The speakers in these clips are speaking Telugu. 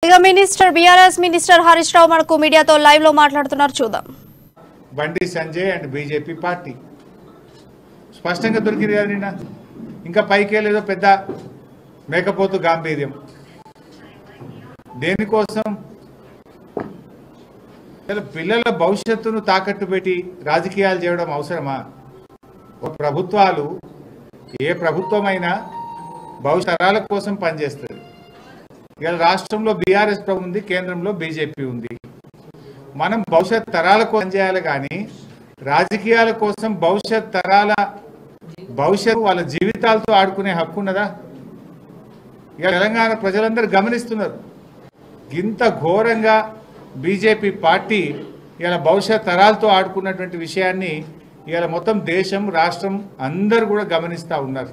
ఇక minister BRS minister Harish Rao మనకు మీడియాతో లైవ్ లో మాట్లాడుతున్నారు చూద్దాం బండి సంజయ్ అండ్ బీజేపీ పార్టీ స్పష్టంగా దొరికింది కదా నిన్న ఇంకా పైకే లేదో పెద్ద మేకపోతు గాంభీర్యం దేనికోసం అసలు పిల్లల భవిష్యత్తును తాకట్టు పెట్టి రాజకీయాలు చేయడం అవసరమా ఒక ప్రభుత్వాలు ఏ ప్రభుత్వమైనా భవిష్యత్ తరాల కోసం పనిచేస్తుంది ఇవాళ రాష్ట్రంలో బీఆర్ఎస్ ప్రభుత్వం ఉంది కేంద్రంలో బీజేపీ ఉంది మనం భవిష్యత్ తరాల కోసం చేయాలి కానీ రాజకీయాల కోసం భవిష్యత్ తరాల భవిష్యత్తు వాళ్ళ జీవితాలతో ఆడుకునే హక్కు ఉన్నదా ఇక తెలంగాణ ప్రజలందరూ గమనిస్తున్నారు ఇంత ఘోరంగా బీజేపీ పార్టీ ఇలా భవిష్యత్ తరాలతో ఆడుకున్నటువంటి విషయాన్ని ఇలా మొత్తం దేశం రాష్ట్రం అందరూ కూడా గమనిస్తూ ఉన్నారు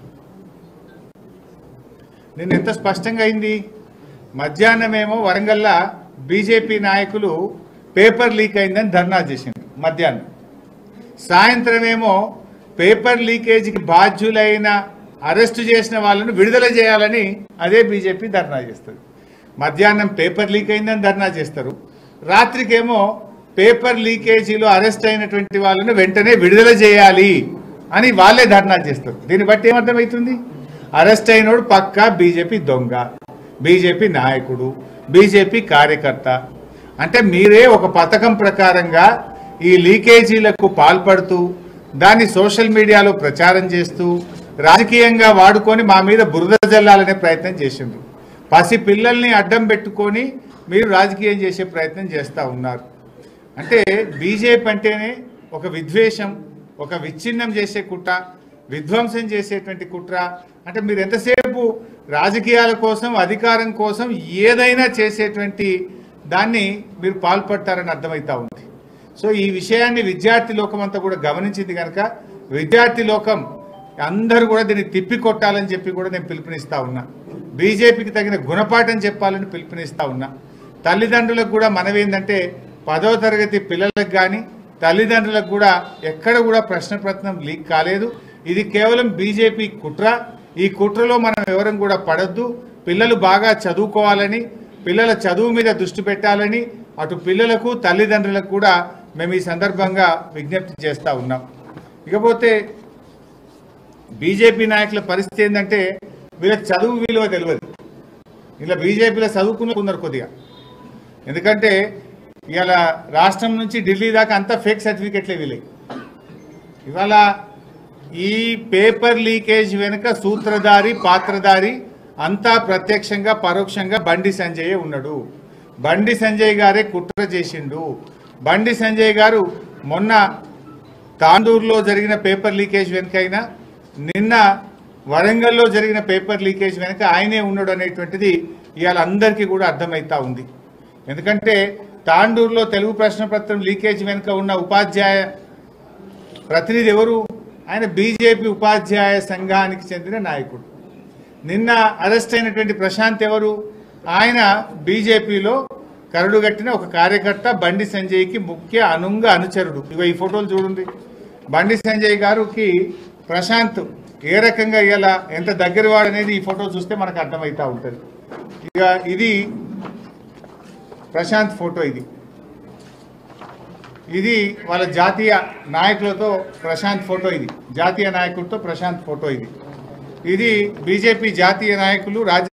నిన్న ఎంత స్పష్టంగా అయింది మధ్యాహ్నమేమో వరంగల్లా బీజేపీ నాయకులు పేపర్ లీక్ అయిందని ధర్నా చేసింది మధ్యాహ్నం సాయంత్రమేమో పేపర్ లీకేజీకి బాధ్యులైన అరెస్టు చేసిన వాళ్ళను విడుదల చేయాలని అదే బీజేపీ ధర్నా చేస్తుంది మధ్యాహ్నం పేపర్ లీక్ అయిందని ధర్నా చేస్తారు రాత్రికేమో పేపర్ లీకేజీలో అరెస్ట్ అయినటువంటి వాళ్ళను వెంటనే విడుదల చేయాలి అని వాళ్ళే ధర్నా చేస్తారు దీన్ని బట్టి ఏమర్థమవుతుంది అరెస్ట్ అయినోడు పక్కా బీజేపీ దొంగ బీజేపీ నాయకుడు బీజేపీ కార్యకర్త అంటే మీరే ఒక పథకం ప్రకారంగా ఈ లీకేజీలకు పాల్పడుతూ దాన్ని సోషల్ మీడియాలో ప్రచారం చేస్తూ రాజకీయంగా వాడుకొని మా మీద బురద జల్లాలనే ప్రయత్నం చేసిండ్రు పసి పిల్లల్ని అడ్డం పెట్టుకొని మీరు రాజకీయం చేసే ప్రయత్నం చేస్తూ ఉన్నారు అంటే బీజేపీ అంటేనే ఒక విద్వేషం ఒక విచ్ఛిన్నం చేసే కుట్ర విధ్వంసం చేసేటువంటి కుట్ర అంటే మీరు ఎంతసేపు రాజకీయాల కోసం అధికారం కోసం ఏదైనా చేసేటువంటి దాన్ని మీరు పాల్పడతారని అర్థమవుతా ఉంది సో ఈ విషయాన్ని విద్యార్థి లోకం అంతా కూడా గమనించింది కనుక విద్యార్థి లోకం అందరూ కూడా దీన్ని తిప్పి కొట్టాలని చెప్పి కూడా నేను పిలుపునిస్తా ఉన్నా బీజేపీకి తగిన గుణపాఠం చెప్పాలని పిలుపునిస్తా ఉన్నా తల్లిదండ్రులకు కూడా మనవేందంటే పదవ తరగతి పిల్లలకు కానీ తల్లిదండ్రులకు కూడా ఎక్కడ కూడా ప్రశ్నపత్రం లీక్ కాలేదు ఇది కేవలం బీజేపీ కుట్ర ఈ కుట్రలో మనం ఎవరం కూడా పడద్దు పిల్లలు బాగా చదువుకోవాలని పిల్లల చదువు మీద దృష్టి పెట్టాలని అటు పిల్లలకు తల్లిదండ్రులకు కూడా మేము ఈ సందర్భంగా విజ్ఞప్తి చేస్తూ ఉన్నాం ఇకపోతే బీజేపీ నాయకుల పరిస్థితి ఏంటంటే వీళ్ళకి చదువు విలువ తెలియదు ఇలా బీజేపీలో చదువుకున్నారు కొద్దిగా ఎందుకంటే ఇవాళ రాష్ట్రం నుంచి ఢిల్లీ దాకా అంతా ఫేక్ సర్టిఫికెట్లే వీళ్ళకి ఇవాళ ఈ పేపర్ లీకేజ్ వెనుక సూత్రధారి పాత్రధారి అంతా ప్రత్యక్షంగా పరోక్షంగా బండి సంజయ్ ఉన్నాడు బండి సంజయ్ గారే కుట్ర చేసిండు బండి సంజయ్ గారు మొన్న తాండూరులో జరిగిన పేపర్ లీకేజ్ వెనుకైనా నిన్న వరంగల్లో జరిగిన పేపర్ లీకేజ్ వెనుక ఆయనే ఉన్నాడు అనేటువంటిది ఇవాళ అందరికీ కూడా అర్థమవుతా ఉంది ఎందుకంటే తాండూరులో తెలుగు ప్రశ్నపత్రం లీకేజ్ వెనుక ఉన్న ఉపాధ్యాయ ప్రతినిధి ఎవరు ఆయన బీజేపీ ఉపాధ్యాయ సంఘానికి చెందిన నాయకుడు నిన్న అరెస్ట్ అయినటువంటి ప్రశాంత్ ఎవరు ఆయన బీజేపీలో కరడుగట్టిన ఒక కార్యకర్త బండి సంజయ్కి ముఖ్య అనుంగ అనుచరుడు ఇగో ఈ ఫోటోలు చూడండి బండి సంజయ్ గారికి ప్రశాంత్ ఏ రకంగా ఇలా ఎంత దగ్గరవాడు అనేది ఈ ఫోటో చూస్తే మనకు అర్థమవుతా ఉంటుంది ఇక ఇది ప్రశాంత్ ఫోటో ఇది ఇది వాళ్ళ జాతీయ నాయకులతో ప్రశాంత్ ఫోటో ఇది జాతీయ నాయకుడితో ప్రశాంత్ ఫోటో ఇది ఇది బీజేపీ జాతీయ నాయకులు రాజ్య